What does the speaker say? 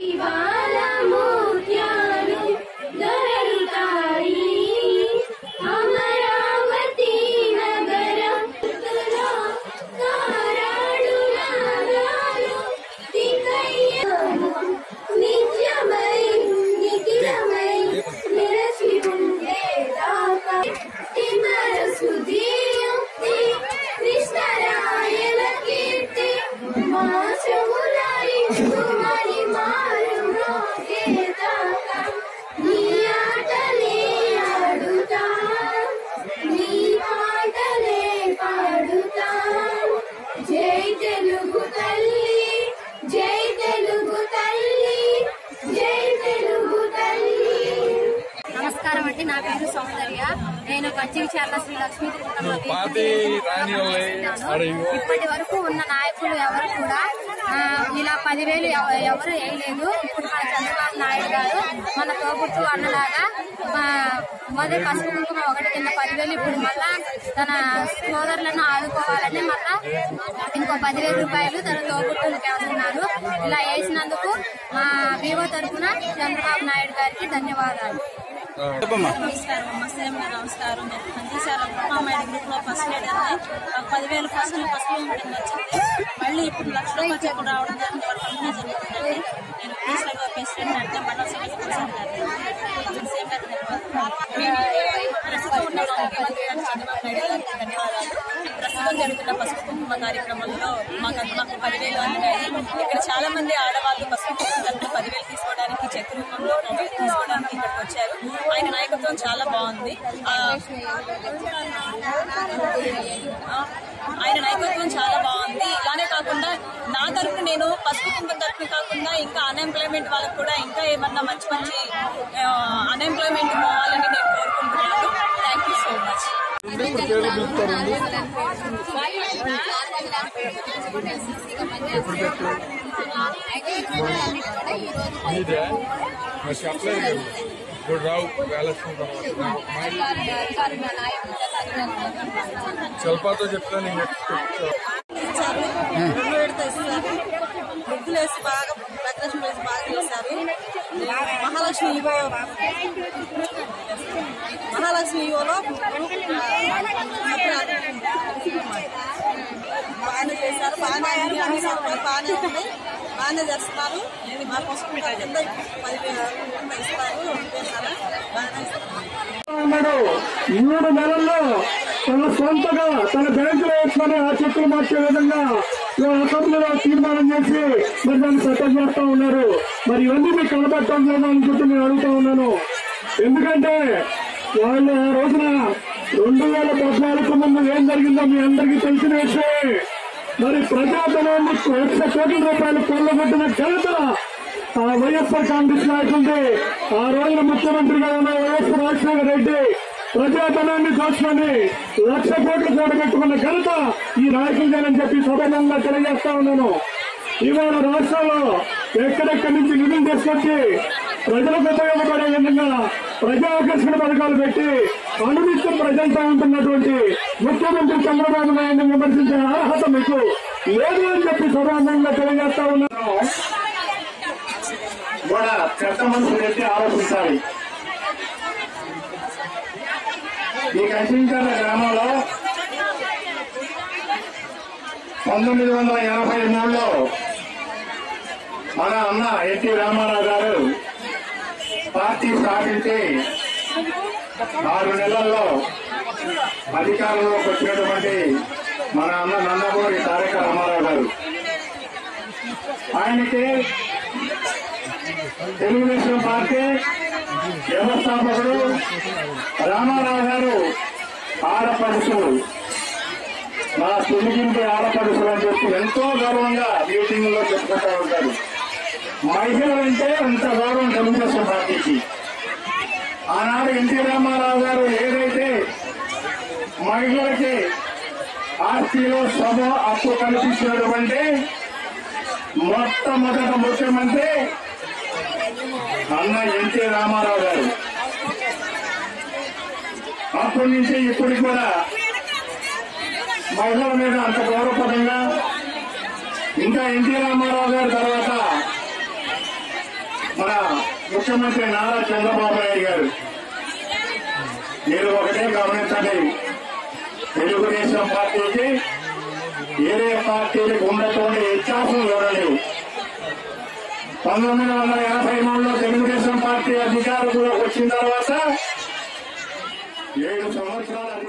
ఇవాళ ముత్యాలు దొరుకుతాయి అమరావతి నగరం తారాడు నాదాలు తికయ్యము నిత్యమై నిఖిలమై నిరసి ఉండేదాకా తిమర సుధీయుక్తి కృష్ణరాయల కీర్తి మాసములారి సుమని మారు మ్రోగేదాకా నీ ఆటలే ఆడుతా నీ పాటలే పాడుతా జై తెలుగు తల్లి జై తెలుగు తల్లి జై తెలుగు తల్లి నమస్కారం అండి నా పేరు సౌందర్య నేను కంచిచార్ల శ్రీ లక్ష్మీ తిరుపతమ్మ పార్టీ రాని వాళ్ళే అడిగి ఇప్పటి వరకు ఉన్న నాయకులు ఎవరు కూడా ఆ, ఇలా పదివేలు ఎవ- ఎవరు వేయలేదు ఇప్పుడు మన చంద్రబాబు నాయుడు గారు మన తోబుట్టు అన్నలాగా ఆ, మొదటి పసుపు కుంకుమ ఒకటి కింద పదివేలు ఇప్పుడు మళ్ళా తన సోదరులను ఆదుకోవాలని మళ్ళా ఇంకో పదివేల రూపాయలు తన తోబుట్టులకి వేస్తున్నారు ఇలా వేసినందుకు మా వివో తరఫున చంద్రబాబు నాయుడు గారికి ధన్యవాదాలు చెప్పమ్మా నమస్కారం అమ్మ సేమ్ నమస్కారం నేను కందిశాల బ్రహ్మామాయుడు గ్రూప్ లో ఫస్ట్ లీడర్ నాకు పదివేలు ఫస్ట్ ఫస్ట్ మీటింగ్ వచ్చింది మళ్ళీ ఇప్పుడు లక్ష రూపాయలు చెక్కులు రావడం దానికి వాళ్ళ కంపెనీ జరుగుతుందండి నేను ప్రిన్సిపల్ గా ప్రెసిడెంట్ అంటే మండల సభ్యులు ప్రెసిడెంట్ సేమ్ గారు ప్రస్తుతం ఉన్న ముఖ్యమంత్రి గారు చంద్రబాబు నాయుడు గారికి ధన్యవాదాలు ప్రస్తుతం జరుగుతున్న పసుపు కుంకుమ కార్యక్రమంలో మాకు మాకు పదివేలు అందినాయి ఇక్కడ చాలా మంది ఆడవాళ్ళు పసుపు కుంకుమ తరపున పదివేలు తీసుకోవడానికి చెక్ రూపంలో తీసుకోవడానికి ఇక్కడికి వచ్చారు ఆయన నాయకత్వం చాలా బాగుంది ఆ, ఆ, ఆయన నాయకత్వం చాలా బాగుంది ఇలానే కాకుండా నా తరపున నేను పసుపు కుంకుమ తరపున కాకుండా ఇంకా అన్ఎంప్లాయ్మెంట్ వాళ్ళకు కూడా ఇంకా ఏమన్నా మంచి మంచి అన్ఎంప్లాయ్మెంట్ పోవాలని నేను కోరుకుంటున్నాను థ్యాంక్ యూ సో మచ్ ఇప్పుడు పేరు పిలుస్తారండి మీదే మరి చెప్పలేదు కదా. ఇప్పుడు రావు వేలేసిన తర్వాత శిల్పాతో చెప్తాను నేను చెప్తా ఇచ్చారు రెండు విడత ఇస్తారు ముగ్గులు వేసి బాగా డెకరేషన్ వేసి బాగా చేశారు మహాలక్ష్మి ఇవో మహాలక్ష్మి ఇవోలో బాగానే చేశారు బాగానే అన్ని అన్ని సౌకర్యాలు బాగానే ఉన్నాయి బాగానే చేస్తున్నారు మా పసుపు కింద పదివేలు ఇస్తారు చేశారు బాగానే ఇస్తున్నారు ఉన్నాడు మూడు నెలల్లో తన సొంతగా తన బ్యాంకులో వేసుకొని ఆ చెక్కులు మార్చే విధంగా ఈ అసెంబ్లీలో తీర్మానం చేసి మరి దాన్ని చట్టం చేస్తా ఉన్నారు మరి ఇవన్నీ మీకు కనబడటం లేదా అని చెప్పి నేను అడుగుతా ఉన్నాను ఎందుకంటే వాళ్ళు ఆ రోజున రెండు వేల పద్నాలుగు ముందు ఏం జరిగిందో మీ అందరికీ తెలిసిన విషయమే మరి ప్రజాధనాన్ని లక్ష కోట్ల రూపాయలు కొల్లగొట్టిన ఘనత ఆ వైఎస్ఆర్ కాంగ్రెస్ నాయకులది ఆ రోజున ముఖ్యమంత్రిగా ఉన్న వైఎస్ రాజశేఖర రెడ్డి ప్రజాధనాన్ని దోచుకొని లక్ష కోట్లు కూడబెట్టుకున్న ఘనత ఈ నాయకులదేనని చెప్పి సభనంగా తెలియజేస్తా ఉన్నాను ఇవాళ రాష్ట్రంలో ఎక్కడెక్కడి నుంచి నిధులు తీసుకొచ్చి ప్రజలకు ఉపయోగపడే విధంగా ప్రజా ఆకర్షణ పథకాలు పెట్టి అనునిత్యం ప్రజలతో ఉంటున్నటువంటి ముఖ్యమంత్రి చంద్రబాబు నాయుడు విమర్శించే అర్హత మీకు లేదు అని చెప్పి సభాంగంగా తెలియజేస్తా ఉన్నాను కూడా పెద్ద మనసు పెట్టి ఆలోచించాలి ఈ కంచించర్ల గ్రామంలో పంతొమ్మిది వందల ఎనభై మూడులో మన అన్న ఎన్టీ రామారావు గారు పార్టీ స్థాపించి ఆరు నెలల్లో అధికారంలోకి వచ్చినటువంటి మన అన్న నందమూరి తారక రామారావు గారు ఆయనకి తెలుగుదేశం పార్టీ వ్యవస్థాపకుడు రామారావు గారు ఆడపడుచులు మా తెలుగింటి ఆడపడుచులు అని చెప్పి ఎంతో గౌరవంగా మీటింగ్ లో చెప్పుకుంటూ ఉంటారు మహిళలంటే అంత గౌరవం తెలుగుదేశం పార్టీకి ఆనాడు ఎన్టీ రామారావు గారు ఏదైతే మహిళలకి ఆస్తిలో సభ అప్పు కల్పించినటువంటి మొట్టమొదట ముఖ్యమంత్రి అన్న ఎన్టీ రామారావు గారు అప్పటి నుంచి ఇప్పటికి కూడా మహిళల మీద అంత గౌరవపరంగా ఇంకా ఎన్టీ రామారావు గారి తర్వాత మన ముఖ్యమంత్రి నారా చంద్రబాబు నాయుడు గారు మీరు ఒకటే గమనించండి తెలుగుదేశం పార్టీకి వేరే పార్టీలకు ఉన్నటువంటి వ్యత్యాసం చూడండి పంతొమ్మిది వందల ఎనభై మూడులో తెలుగుదేశం పార్టీ అధికారంలోకి వచ్చిన తర్వాత ఏడు సంవత్సరాల